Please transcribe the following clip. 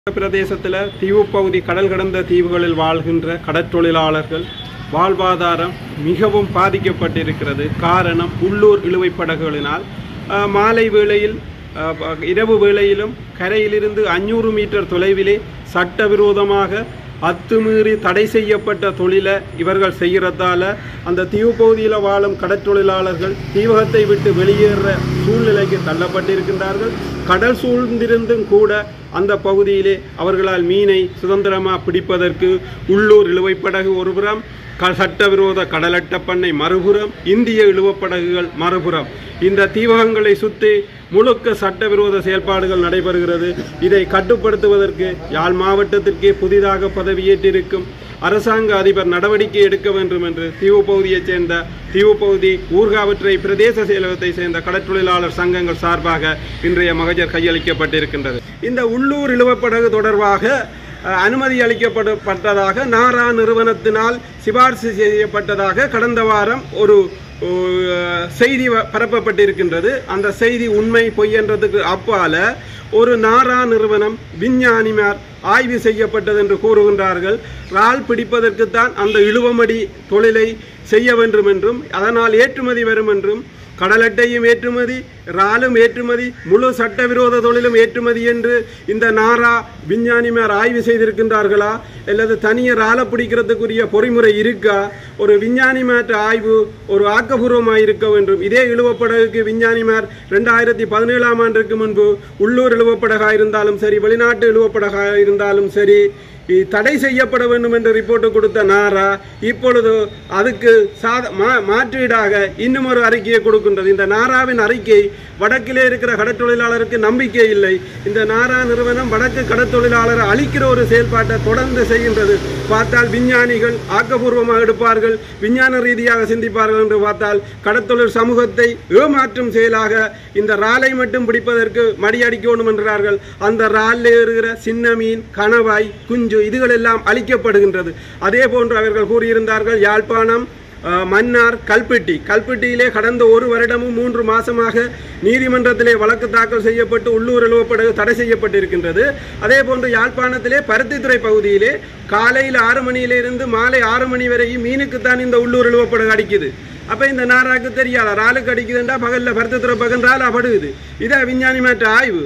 பிரதேசத்தில் தீவு பகுதி கடல் கடந்த தீவுகளில் வாழ்கின்ற கடற்றொழிலாளர்கள் வாழ்வாதாரம் மிகவும் பாதிக்கப்பட்டிருக்கிறது காரணம் உள்ளூர் இழுவைப் படகுகளினால் அஹ், மாலை வேளையில் அஹ், ப- இரவு வேளையிலும் கரையிலிருந்து அஞ்சூறு மீட்டர் தொலைவிலே சட்டவிரோதமாக அத்துமீறி தடை செய்யப்பட்ட தொழிலை இவர்கள் செய்கிறதால அந்த தீவு பகுதியில் வாழும் கடற்றொழிலாளர்கள் தீவகத்தை விட்டு வெளியேற சூழ்நிலைக்கு தள்ளப்பட்டிருக்கின்றார்கள் கடல் சூழ்ந்திருந்தும் கூட அந்த பகுதியிலே அவர்களால் மீனை சுதந்திரமாக பிடிப்பதற்கு உள்ளூர் இழுவைப்படகு ஒருபுறம் க சட்டவிரோத கடலட்ட பண்ணை மறுபுறம் இந்திய இழுவப்படகுகள் மறுபுறம் இந்த தீவகங்களை சுற்றி முழுக்க சட்டவிரோத செயல்பாடுகள் நடைபெறுகிறது இதை கட்டுப்படுத்துவதற்கு யாழ் மாவட்டத்திற்கே புதிதாக பதவியேற்றிருக்கும் அரசாங்க அதிபர் நடவடிக்கை எடுக்க வேண்டும் என்று தீவு பகுதியைச் சேர்ந்த தீவு பகுதி ஊர்காவற்றை பிரதேச செயலகத்தை சேர்ந்த கடற்றொழிலாளர் சங்கங்கள் சார்பாக இன்றைய மகஜர் கையளிக்கப்பட்டிருக்கின்றது இந்த உள்ளூர் இழுவப்படகு தொடர்பாக அஹ், அனுமதி அளிக்கப்பட்டதாக நாரா நிறுவனத்தினால் சிபாரிசு செய்யப்பட்டதாக கடந்த வாரம் ஒரு அஹ், செய்தி வ- பரப்பப்பட்டிருக்கின்றது அந்த செய்தி உண்மை பொய் என்றதுக்கு அப்பால ஒரு நாரா நிறுவனம் விஞ்ஞானிமார் ஆய்வு செய்யப்பட்டது என்று கூறுகின்றார்கள் இறால் பிடிப்பதற்குத்தான் அந்த இழுவமடி தொழிலை செய்ய வேண்டும் என்றும் அதனால் ஏற்றுமதி வரும் என்றும் கடலட்டையும் ஏற்றுமதி இறாலும் ஏற்றுமதி முழு சட்டவிரோத தொழிலும் ஏற்றுமதி என்று இந்த நாரா விஞ்ஞானிமார் ஆய்வு செய்திருக்கின்றார்களா அல்லது தனியாக இறாலை பிடிக்கிறதுக்குரிய பொறிமுறை இருக்கா ஒரு விஞ்ஞானிமாற்ற ஆய்வு ஒரு ஆக்கப்பூர்வமாக இருக்க வேண்டும் இதே இழுவப்படகுக்கு விஞ்ஞானிமார் ரெண்டாயிரத்தி பதினேழாம் ஆண்டுக்கு முன்பு உள்ளூர் இழுவப்படகாக இருந்தாலும் சரி வெளிநாட்டு இழுவப்படகாக இருந்தாலும் சரி இ- தடை செய்யப்பட வேண்டும் என்று ரிப்போர்ட் கொடுத்த நாரா இப்பொழுது அதுக்கு சாத மா மாற்றீடாக இன்னும் ஒரு அறிக்கையை கொடுக்கின்றது இந்த நாராவின் அறிக்கை வடக்கிலே இருக்கிற கடற்தொழிலாளருக்கு நம்பிக்கை இல்லை இந்த நாரா நிறுவனம் வடக்கு கடற்தொழிலாளரை அழிக்கிற ஒரு செயல்பாட்டை தொடர்ந்து செய்கின்றது பார்த்தால் விஞ்ஞானிகள் ஆக்கப்பூர்வமாக எடுப்பார்கள் விஞ்ஞான ரீதியாக சிந்திப்பார்கள் என்று பார்த்தால் கடற்தொழில் சமூகத்தை ஏமாற்றும் செயலாக இந்த ராலை மட்டும் பிடிப்பதற்கு மடியடிக்கணும் என்கிறார்கள் அந்த ராலில் இருக்கிற சின்ன மீன் கணவாய் குஞ்சு இதுகள் எல்லாம் அழிக்கப்படுகின்றது அதே போன்று அவர்கள் கூறியிருந்தார்கள் யாழ்ப்பாணம் அஹ், மன்னார் கல்பெட்டி கல்பெட்டியிலே கடந்த ஒரு வருடமும் மூன்று மாசமாக நீதிமன்றத்திலே வழக்கு தாக்கல் செய்யப்பட்டு உள்ளூர் எழுவப்படகு தடை செய்யப்பட்டிருக்கின்றது அதே போன்று யாழ்ப்பாணத்திலே பருத்தித்துறை பகுதியிலே காலையில் ஆறு மணியிலிருந்து மாலை ஆறு மணி வரையும் மீனுக்குத்தான் இந்த உள்ளூர் எழுவப்படகு அடிக்குது அப்ப இந்த நாராக்கு தெரியாத ராலுக்கு அடிக்குதுண்டா பகல்ல பருத்தித்துறை பகல் ராலா படுகுது இதை விஞ்ஞானி மாற்ற ஆய்வு